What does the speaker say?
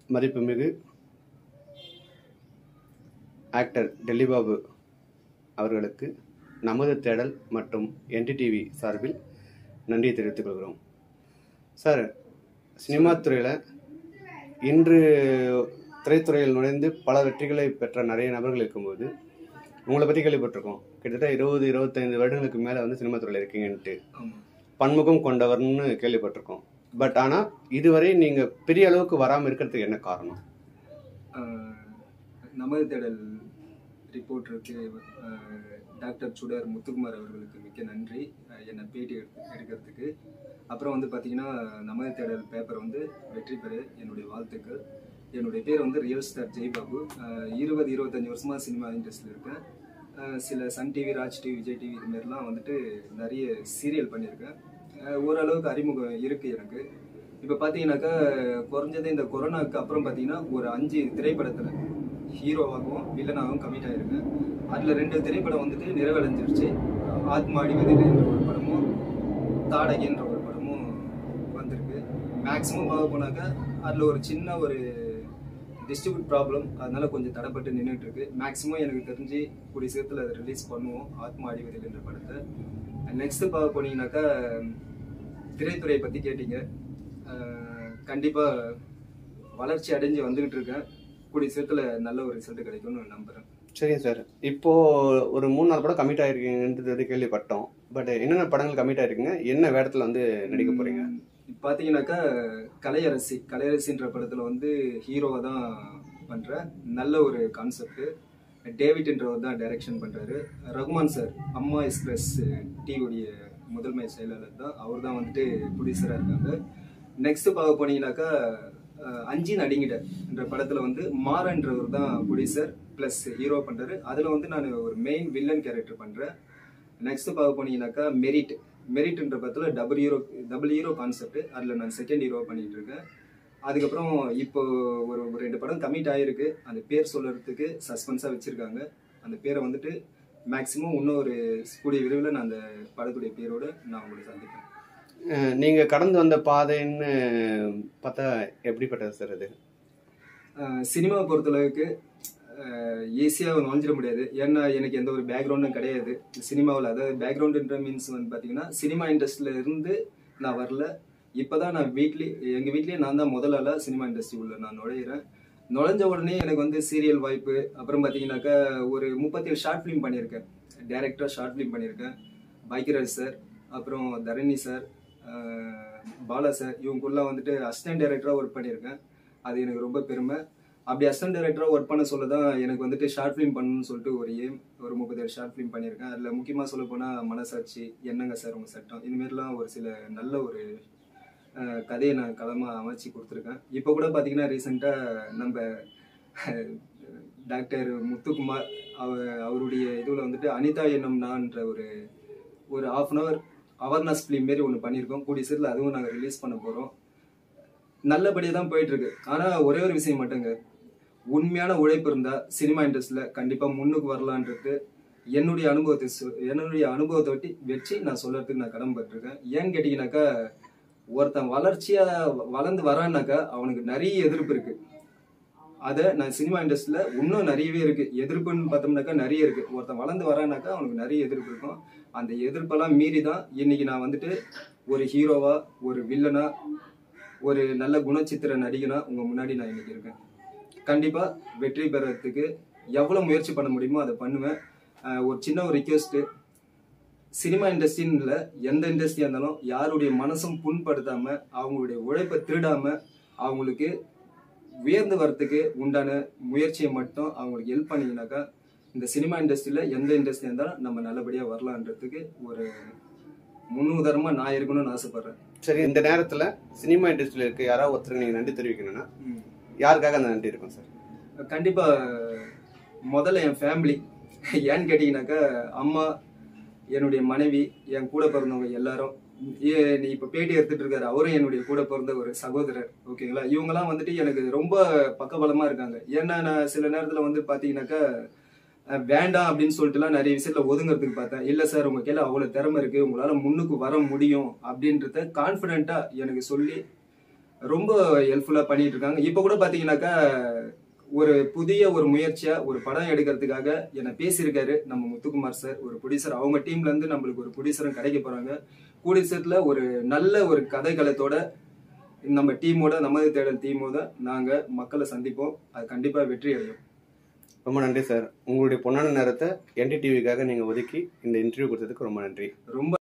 மதிப்புமிகு actor Delhi Babu அவர்களுக்கு நமது தேடல் மற்றும் என்டிடிவி சார்பில் நன்றியை தெரிவித்துக் கொள்கிறோம் சார் சினிமா துறையில் இன்று திரைத்துறையில் நுழைந்து பல வெற்றிகளை பெற்ற நிறைய நபர்கள் இருக்கும்போது உங்களை பற்றி கேள்விப்பட்டிருக்கோம் கிட்டத்தட்ட இருபது இருபத்தைந்து வருடங்களுக்கு மேலே வந்து சினிமா துறையில் இருக்கீங்கன்ட்டு ஆமாம் பன்முகம் கொண்டவர்னு கேள்விப்பட்டிருக்கோம் பட் ஆனால் இதுவரை நீங்கள் பெரிய அளவுக்கு வராமல் இருக்கிறதுக்கு என்ன காரணம் ஆஹ் நமது தேடல் ரிப்போர்ட்டருக்கு டாக்டர் சுடர் முத்துக்குமார் அவர்களுக்கு மிக்க நன்றி ஆஹ் என்னை பேட்டி எடுத்து எடுக்கிறதுக்கு அப்புறம் வந்து பார்த்தீங்கன்னா நமது தேடல் பேப்பர் வந்து வெற்றி பெற என்னுடைய வாழ்த்துக்கள் என்னுடைய பேர் வந்து ரியல் ஸ்டார் ஜெய்பாபு ஆஹ் இருபது இருபத்தஞ்சி வருஷமாக சினிமா இண்டஸ்ட்ரியில் இருக்கேன் ஆஹ் சில Sun TV Raj TV Vijay TV இது மாதிரிலாம் வந்துட்டு நிறைய சீரியல் பண்ணியிருக்கேன் ஆஹ் ஓரளவுக்கு அறிமுகம் இருக்குது எனக்கு இப்போ பார்த்தீங்கன்னாக்கா குறைஞ்சது இந்த கொரோனாக்கு அப்புறம் பார்த்தீங்கன்னா ஒரு அஞ்சு திரைப்படத்தில் ஹீரோவாகவும் வில்லனாகவும் கமிட் ஆயிருக்கேன் அதில் ரெண்டு திரைப்படம் வந்துட்டு நிறைவடைஞ்சிருச்சு ஆத்மா அடிவதில் என்ற ஒரு படமும் தாடகை என்ற ஒரு படமும் வந்திருக்கு மேக்ஸிமம் பார்க்க போனாக்கா அதில் ஒரு சின்ன ஒரு டிஸ்ட்ரிபியூட் ப்ராப்ளம் அதனால கொஞ்சம் தடைப்பட்டு நின்றுட்டு இருக்கு மேக்ஸிமம் எனக்கு தெரிஞ்சு கூடிய சீக்கிரத்தில் அதை ரிலீஸ் பண்ணுவோம் ஆத்மா அடிவதில் என்ற படத்தை நெக்ஸ்ட் பார்க்க போனீங்கன்னாக்கா திரைத்துறையை பற்றி கேட்டீங்க அஹ் கண்டிப்பா வளர்ச்சி அடைஞ்சு வந்துகிட்டு இருக்கேன் கூடிய சீக்கிரத்துல நல்ல ஒரு ரிசல்ட் கிடைக்கும்னு நம்புறேன் சரிங்க சார் இப்போ ஒரு மூணு நாலு படம் கமிட் ஆயிருக்கீங்கன்றது வந்து கேள்விப்பட்டோம் பட் என்னென்ன படங்கள் கமிட் ஆயிருக்கீங்க என்ன வேடத்தில் வந்து நடிக்க போறீங்க உம், பாத்தீங்கன்னாக்கா கலையரசி கலையரசின்ற படத்துல வந்து ஹீரோவை தான் பண்றேன் நல்ல ஒரு கான்செப்ட் டேவிட்ன்றவர் தான் டைரக்ஷன் பண்றாரு ரகுமான் சார் அம்மா எக்ஸ்பிரஸ் டிவியுடைய முதன்மை செயலாளர் தான் அவர் தான் வந்துட்டு ப்ரொடியூசராக இருக்காங்க நெக்ஸ்ட் பார்க்க போனீங்கன்னாக்கா அஹ், அஞ்சி நடிங்கிட என்ற படத்துல வந்து மாறன்றவர் தான் ப்ரொடியூசர் ப்ளஸ் ஹீரோ பண்றாரு அதுல வந்து நான் ஒரு மெயின் வில்லன் கேரக்டர் பண்றேன் நெக்ஸ்ட் பார்க்க போனீங்கன்னாக்கா மெரிட் மெரிட்ன்ற படத்துல double hero double hero concept அதுல நான் செகண்ட் ஹீரோ பண்ணிட்டு இருக்கேன் அதுக்கப்புறம் இப்போ ஒரு ஒரு ரெண்டு படம் கமிட் ஆயிருக்கு அந்த பேர் சொல்றதுக்கு சஸ்பென்ஸா வச்சிருக்காங்க அந்த பேரை வந்துட்டு மேக்ஸிமம் இன்னும் ஒரு கூடிய விரைவில் நான் அந்த படத்துடைய பேரோட நான் உங்களை சந்திப்பேன் அஹ் நீங்க கடந்து வந்த பாதைன்னு பார்த்தா எப்படிப்பட்டது சார் அது அஹ் சினிமாவை பொறுத்தளவுக்கு ஈஸியாக நுழைஞ்சிட முடியாது ஏன்னா எனக்கு எந்த ஒரு பேக்ரவுண்டும் கிடையாது சினிமாவில் அதாவது பேக்ரவுண்டுன்ற மீன்ஸ் வந்து பார்த்தீங்கன்னா சினிமா இண்டஸ்ட்ரியில் இருந்து நான் வரல இப்போதான் நான் வீட்லி எங்கள் வீட்லேயே நான் தான் முதல் ஆளாக சினிமா இண்டஸ்ட்ரி உள்ள நான் நுழையிறேன் நுழைஞ்ச உடனே எனக்கு வந்து சீரியல் வாய்ப்பு அப்புறம் பார்த்தீங்கன்னாக்கா ஒரு முப்பத்தேழு ஷார்ட் ஃபிலிம் பண்ணியிருக்கேன் டேரக்டராக ஷார்ட் ஃபிலிம் பண்ணியிருக்கேன் பைக்கராஜ் சார் அப்புறம் தரணி சார் அஹ் பாலா சார் இவங்கக்குள்ளே வந்துட்டு அசிஸ்டன்ட் டைரக்டராக ஒர்க் பண்ணியிருக்கேன் அது எனக்கு ரொம்ப பெருமை அப்படி அசிஸ்டன்ட் டைரக்டராக ஒர்க் பண்ண சொல்ல தான் எனக்கு வந்துட்டு ஷார்ட் ஃபிலிம் பண்ணணும்னு சொல்லிட்டு ஒரு எய்ம் ஒரு முப்பத்தேழு ஷார்ட் ஃபிலிம் பண்ணியிருக்கேன் அதில் முக்கியமாக சொல்ல போனால் மனசாட்சி என்னங்க சார் உங்கள் சட்டம் இதுமாரிலாம் ஒரு சில நல்ல ஒரு அஹ், கதையை நான் களமாக அமைச்சு கொடுத்துருக்கேன் இப்போ கூட பார்த்தீங்கன்னா ரீசெண்டாக நம்ம அஹ், டாக்டர் முத்துக்குமார் அவ அவருடைய இதில் வந்துட்டு அனிதா என்னும் நான்ற ஒரு ஒரு half an hour awareness film மாரி ஒன்று பண்ணியிருக்கோம் கூடிய சீரில் அதுவும் நாங்கள் ரிலீஸ் பண்ண போகிறோம் நல்லபடியாக தான் போயிட்டு இருக்கு ஆனால் ஒரே ஒரு விஷயம் மட்டுங்க உண்மையான உழைப்பு இருந்தால் சினிமா இண்டஸ்ட்ரியில் கண்டிப்பாக முன்னுக்கு வரலான்றது என்னுடைய அனுபவத்தை சொ- என்னுடைய அனுபவத்தை வட்டி வச்சு நான் சொல்றதுக்கு நான் கடமைப்பட்டிருக்கேன் ஏன்னு கேட்டிங்கனாக்கா ஒருத்தன் வளர்ச்சியாக வளர்ந்து வரான்னாக்கா அவனுக்கு நிறைய எதிர்ப்பு இருக்கு அதை நான் சினிமா இண்டஸ்ட்ரியில் இன்னும் நிறையவே இருக்கு எதிர்ப்புன்னு பார்த்தோம்னாக்கா நிறைய இருக்கு ஒருத்தன் வளர்ந்து வரானாக்கா அவனுக்கு நிறைய எதிர்ப்பு இருக்கும் அந்த எதிர்ப்பெல்லாம் மீறி தான் இன்னைக்கு நான் வந்துட்டு ஒரு ஹீரோவா ஒரு வில்லனா ஒரு நல்ல குணச்சித்திர நடிகனா உங்க முன்னாடி நான் இன்னைக்கு இருக்கேன் கண்டிப்பா வெற்றி பெறறதுக்கு எவ்வளவு முயற்சி பண்ண முடியுமோ அதை பண்ணுவேன் ஆஹ் ஒரு சின்ன ஒரு ரிக்வெஸ்ட் சினிமா இண்டஸ்ட்ரின்னு இல்லை எந்த இண்டஸ்ட்ரியா இருந்தாலும் யாருடைய மனசும் புண்படுத்தாம அவங்களுடைய உழைப்பை திருடாம அவங்களுக்கு உயர்ந்து வரத்துக்கு உண்டான முயற்சியை மட்டும் அவங்களுக்கு ஹெல்ப் பண்ணீங்கன்னாக்கா இந்த சினிமா இண்டஸ்ட்ரியில எந்த இண்டஸ்ட்ரியா இருந்தாலும் நம்ம நல்லபடியா வரலான்றதுக்கு ஒரு முன்னுதாரணமா நான் இருக்கணும்னு ஆசைப்படுறேன் சரி இந்த நேரத்துல சினிமா இண்டஸ்ட்ரியில் இருக்க யாராவது ஒருத்தருக்கு நீங்க நன்றி தெரிவிக்கணும்னா யாருக்காக அந்த நன்றி இருக்கும் சார் கண்டிப்பா முதல்ல என் ஃபேமிலி ஏன்னு கேட்டீங்கன்னாக்கா அம்மா என்னுடைய மனைவி என் கூட பிறந்தவங்க எல்லாரும் ஏ- நீ இப்ப பேட்டி எடுத்துட்டு இருக்காரு அவரும் என்னுடைய கூட பிறந்த ஒரு சகோதரர் ஓகேங்களா இவங்கெல்லாம் வந்துட்டு எனக்கு ரொம்ப பக்கபலமா இருக்காங்க ஏன்னா நான் சில நேரத்துல வந்து பாத்தீங்கன்னாக்கா அஹ், வேண்டாம் அப்படின்னு சொல்லிட்டுலாம் நிறைய விஷயத்துல ஒதுங்கிறதுக்கு பார்த்தேன் இல்ல சார் உங்க கையில அவ்வளவு திறமை இருக்கு உங்களால முன்னுக்கு வர முடியும் அப்படின்றத கான்பிடென்ட்டா எனக்கு சொல்லி ரொம்ப ஹெல்ப்ஃபுல்லா பண்ணிட்டு இருக்காங்க இப்போ கூட பாத்தீங்கன்னாக்கா ஒரு புதிய ஒரு முயற்சியா ஒரு படம் எடுக்கிறதுக்காக என்ன பேசியிருக்காரு நம்ம முத்துக்குமார் சார் ஒரு ப்ரொடியூசர் அவங்க டீம்ல இருந்து நம்மளுக்கு ஒரு ப்ரொடியூசரும் கிடைக்க போறாங்க கூடிய சீக்கிரத்துல ஒரு நல்ல ஒரு கதைகளத்தோட நம்ம டீமோட நமது தேடல் டீமோட நாங்க மக்களை சந்திப்போம் அது கண்டிப்பா வெற்றி அடையும் ரொம்ப நன்றி சார் உங்களுடைய பொன்னான நேரத்தை என்டிடிவிக்காக நீங்கள் ஒதுக்கி இந்த இன்டர்வியூ கொடுத்ததுக்கு ரொம்ப நன்றி ரொம்ப